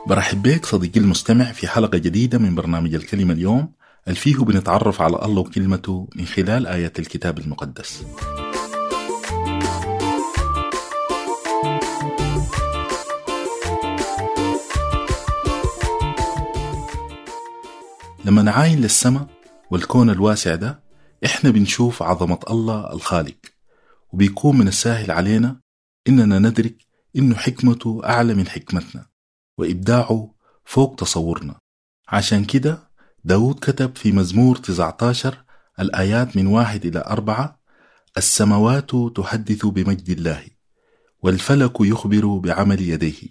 برحب بك صديقي المستمع في حلقة جديدة من برنامج الكلمة اليوم الفيه بنتعرف على الله وكلمته من خلال آيات الكتاب المقدس لما نعاين للسماء والكون الواسع ده احنا بنشوف عظمة الله الخالق وبيكون من السهل علينا اننا ندرك انه حكمته اعلى من حكمتنا وابداعه فوق تصورنا عشان كده داود كتب في مزمور 19 الآيات من واحد إلى أربعة السماوات تحدث بمجد الله والفلك يخبر بعمل يديه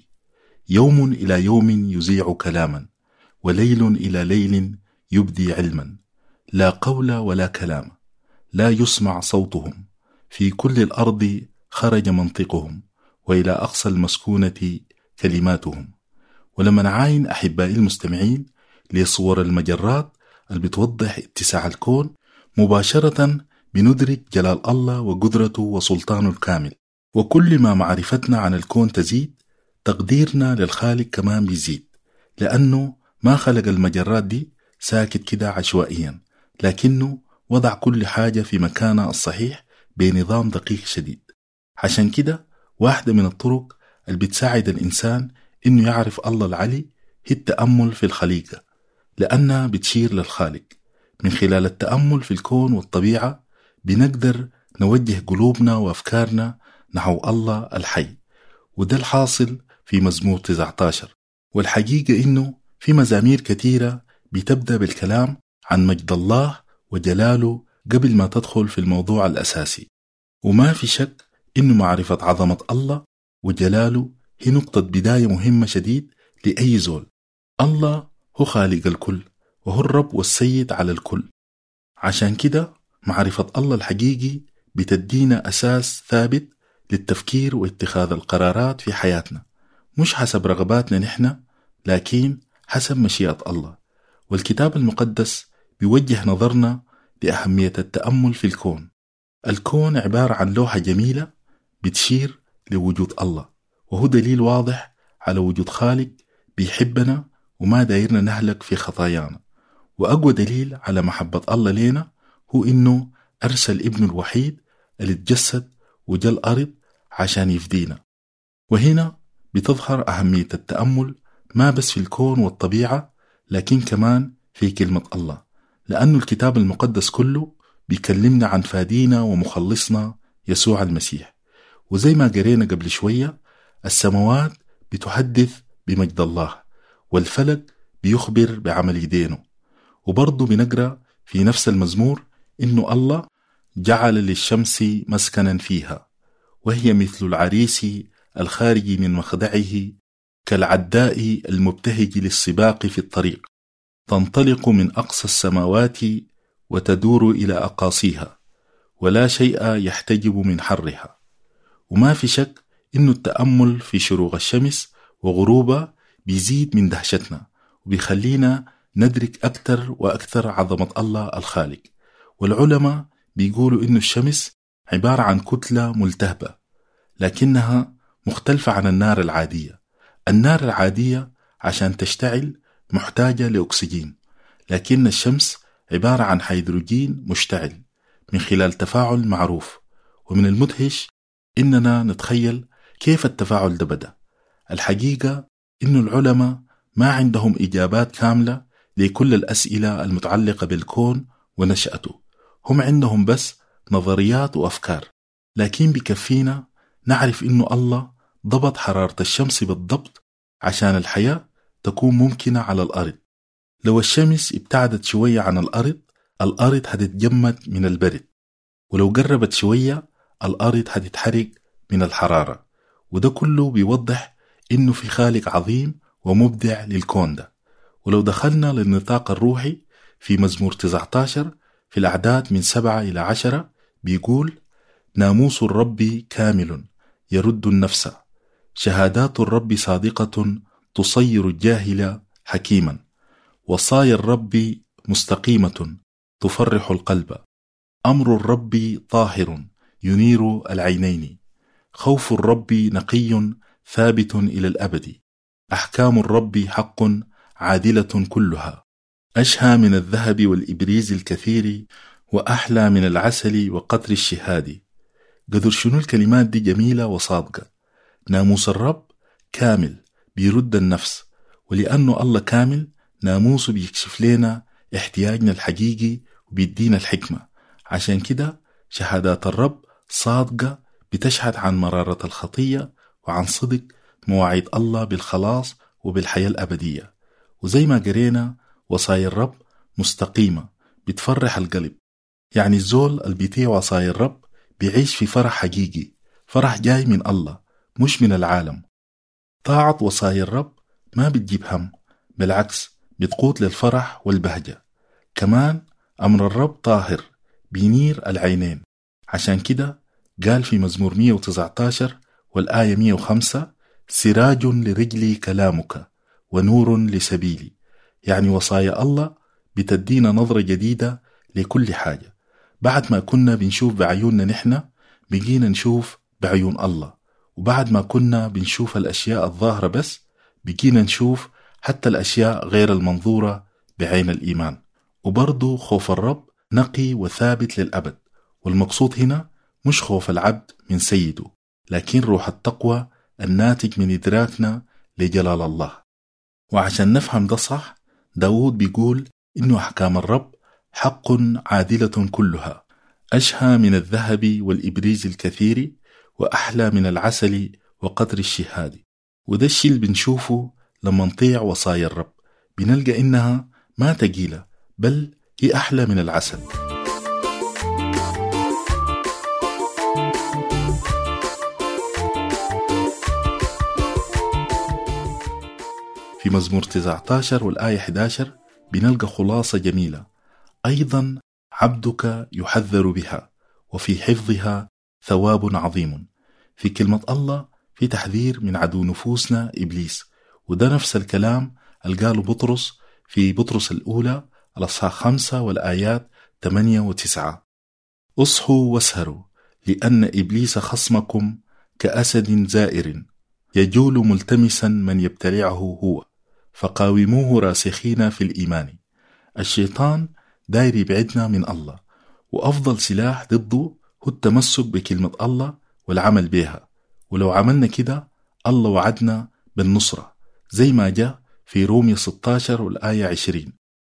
يوم إلى يوم يذيع كلاما وليل إلى ليل يبدي علما لا قول ولا كلام لا يسمع صوتهم في كل الأرض خرج منطقهم وإلى أقصى المسكونة كلماتهم ولما نعاين أحبائي المستمعين لصور المجرات اللي بتوضح اتساع الكون مباشرة بندرك جلال الله وقدرته وسلطانه الكامل وكل ما معرفتنا عن الكون تزيد تقديرنا للخالق كمان بيزيد لأنه ما خلق المجرات دي ساكت كده عشوائيا لكنه وضع كل حاجة في مكانها الصحيح بنظام دقيق شديد عشان كده واحدة من الطرق اللي بتساعد الإنسان إنه يعرف الله العلي هي التأمل في الخليقة لأنها بتشير للخالق من خلال التأمل في الكون والطبيعة بنقدر نوجه قلوبنا وأفكارنا نحو الله الحي وده الحاصل في مزمور 19 والحقيقة إنه في مزامير كثيرة بتبدأ بالكلام عن مجد الله وجلاله قبل ما تدخل في الموضوع الأساسي وما في شك إنه معرفة عظمة الله وجلاله هي نقطة بداية مهمة شديد لأي زول الله هو خالق الكل وهو الرب والسيد على الكل عشان كده معرفة الله الحقيقي بتدينا أساس ثابت للتفكير واتخاذ القرارات في حياتنا مش حسب رغباتنا نحن لكن حسب مشيئة الله والكتاب المقدس بيوجه نظرنا لأهمية التأمل في الكون الكون عبارة عن لوحة جميلة بتشير لوجود الله وهو دليل واضح على وجود خالق بيحبنا وما دايرنا نهلك في خطايانا وأقوى دليل على محبة الله لينا هو إنه أرسل ابنه الوحيد اللي اتجسد وجا الأرض عشان يفدينا وهنا بتظهر أهمية التأمل ما بس في الكون والطبيعة لكن كمان في كلمة الله لأن الكتاب المقدس كله بيكلمنا عن فادينا ومخلصنا يسوع المسيح وزي ما قرينا قبل شوية السماوات بتحدث بمجد الله والفلك بيخبر بعمل يدينه وبرضه بنقرأ في نفس المزمور إنه الله جعل للشمس مسكنا فيها وهي مثل العريس الخارج من مخدعه كالعداء المبتهج للسباق في الطريق تنطلق من أقصى السماوات وتدور إلى أقاصيها ولا شيء يحتجب من حرها وما في شك إنه التأمل في شروق الشمس وغروبها بيزيد من دهشتنا وبيخلينا ندرك أكثر وأكثر عظمة الله الخالق والعلماء بيقولوا إنه الشمس عبارة عن كتلة ملتهبة لكنها مختلفة عن النار العادية النار العادية عشان تشتعل محتاجة لأكسجين لكن الشمس عبارة عن هيدروجين مشتعل من خلال تفاعل معروف ومن المدهش إننا نتخيل كيف التفاعل ده بدأ الحقيقة إنه العلماء ما عندهم إجابات كاملة لكل الأسئلة المتعلقة بالكون ونشأته هم عندهم بس نظريات وأفكار لكن بكفينا نعرف إنه الله ضبط حرارة الشمس بالضبط عشان الحياة تكون ممكنة على الأرض لو الشمس ابتعدت شوية عن الأرض الأرض هتتجمد من البرد ولو قربت شوية الأرض هتتحرق من الحرارة وده كله بيوضح إنه في خالق عظيم ومبدع للكون ده ولو دخلنا للنطاق الروحي في مزمور 19 في الأعداد من سبعة إلى عشرة بيقول ناموس الرب كامل يرد النفس شهادات الرب صادقة تصير الجاهل حكيما وصايا الرب مستقيمة تفرح القلب أمر الرب طاهر ينير العينين خوف الرب نقي ثابت إلى الأبد أحكام الرب حق عادلة كلها أشهى من الذهب والإبريز الكثير وأحلى من العسل وقطر الشهاد قدر شنو الكلمات دي جميلة وصادقة ناموس الرب كامل بيرد النفس ولأنه الله كامل ناموسه بيكشف لنا احتياجنا الحقيقي وبيدينا الحكمة عشان كده شهادات الرب صادقة بتشهد عن مرارة الخطية وعن صدق مواعيد الله بالخلاص وبالحياة الأبدية وزي ما قرينا وصايا الرب مستقيمة بتفرح القلب يعني الزول اللي بيطيع وصايا الرب بيعيش في فرح حقيقي فرح جاي من الله مش من العالم طاعة وصايا الرب ما بتجيب هم بالعكس بتقود للفرح والبهجة كمان أمر الرب طاهر بينير العينين عشان كده قال في مزمور 119 والآية 105 سراج لرجلي كلامك ونور لسبيلي يعني وصايا الله بتدينا نظرة جديدة لكل حاجة بعد ما كنا بنشوف بعيوننا نحن بقينا نشوف بعيون الله وبعد ما كنا بنشوف الأشياء الظاهرة بس بقينا نشوف حتى الأشياء غير المنظورة بعين الإيمان وبرضو خوف الرب نقي وثابت للأبد والمقصود هنا مش خوف العبد من سيده لكن روح التقوى الناتج من إدراكنا لجلال الله وعشان نفهم ده صح داود بيقول إنه أحكام الرب حق عادلة كلها أشهى من الذهب والإبريز الكثير وأحلى من العسل وقدر الشهاد وده الشيء اللي بنشوفه لما نطيع وصايا الرب بنلقى إنها ما تقيلة بل هي أحلى من العسل في مزمور 19 والآية 11 بنلقى خلاصة جميلة أيضا عبدك يحذر بها وفي حفظها ثواب عظيم في كلمة الله في تحذير من عدو نفوسنا إبليس وده نفس الكلام اللي قاله بطرس في بطرس الأولى الأصحاح خمسة والآيات ثمانية وتسعة اصحوا واسهروا لأن إبليس خصمكم كأسد زائر يجول ملتمسا من يبتلعه هو فقاوموه راسخين في الإيمان الشيطان داير يبعدنا من الله وأفضل سلاح ضده هو التمسك بكلمة الله والعمل بها ولو عملنا كده الله وعدنا بالنصرة زي ما جاء في رومية 16 والآية 20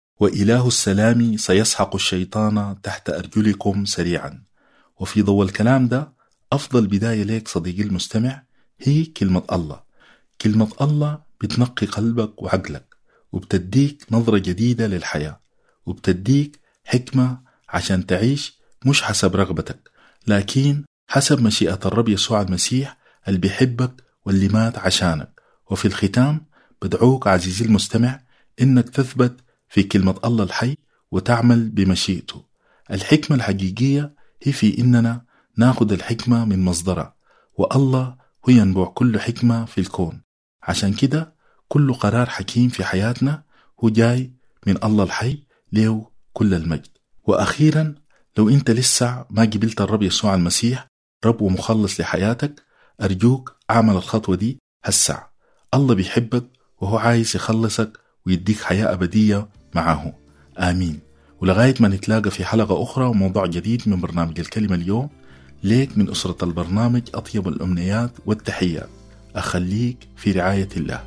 وإله السلام سيسحق الشيطان تحت أرجلكم سريعا وفي ضوء الكلام ده أفضل بداية لك صديقي المستمع هي كلمة الله كلمة الله بتنقي قلبك وعقلك وبتديك نظرة جديدة للحياة وبتديك حكمة عشان تعيش مش حسب رغبتك لكن حسب مشيئة الرب يسوع المسيح اللي بيحبك واللي مات عشانك وفي الختام بدعوك عزيزي المستمع إنك تثبت في كلمة الله الحي وتعمل بمشيئته الحكمة الحقيقية هي في إننا ناخد الحكمة من مصدرها والله هو ينبع كل حكمة في الكون عشان كده كل قرار حكيم في حياتنا هو جاي من الله الحي له كل المجد وأخيرا لو أنت لسه ما قبلت الرب يسوع المسيح رب ومخلص لحياتك أرجوك أعمل الخطوة دي هسع الله بيحبك وهو عايز يخلصك ويديك حياة أبدية معه آمين ولغاية ما نتلاقى في حلقة أخرى وموضوع جديد من برنامج الكلمة اليوم ليك من أسرة البرنامج أطيب الأمنيات والتحيات أخليك في رعاية الله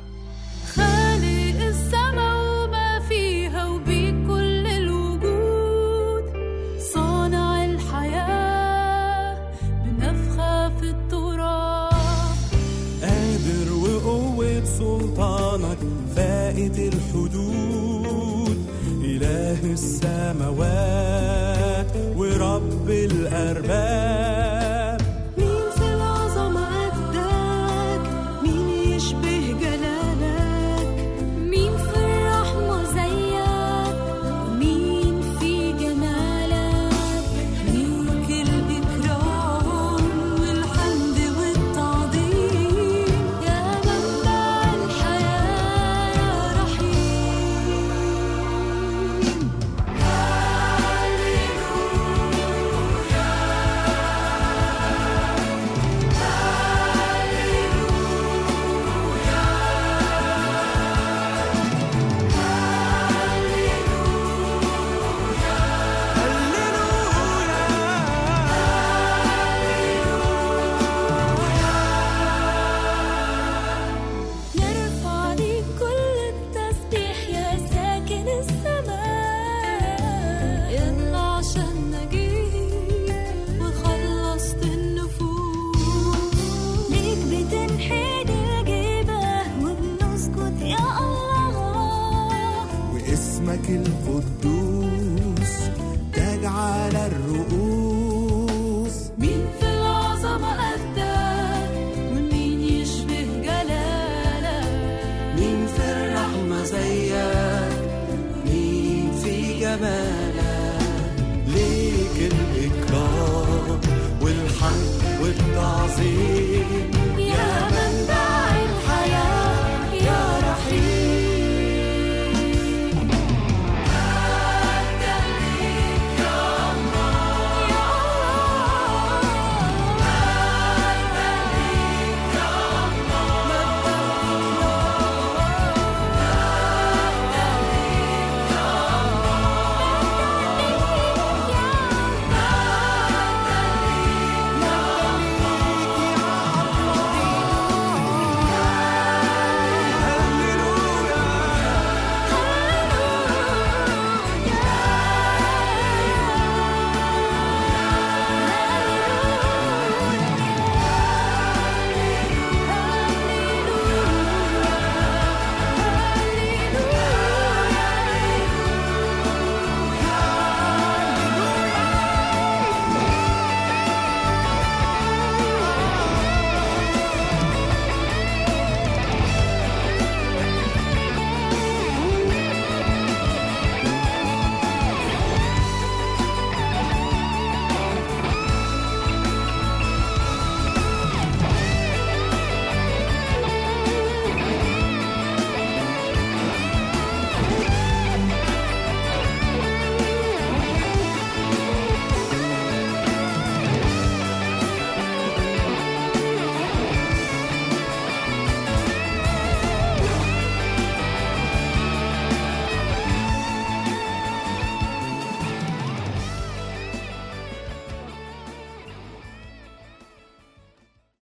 خالق السما وما فيها وبيك كل الوجود صانع الحياة بنفخة في التراب قادر وقوة سلطانك فائت الحدود إله السماوات ورب الأرباب مين في العظمة قدك مين يشبه جلالك مين في الرحمة زيك مين في جمالك ليك الإكرام والحمد والتعظيم يا منبع الحياة يا رحيم هاليلويا اسمك القدوس تاج على الرؤوس مين في العظمة قدك ومين يشبه جلالك مين في الرحمة زيك مين في جمالك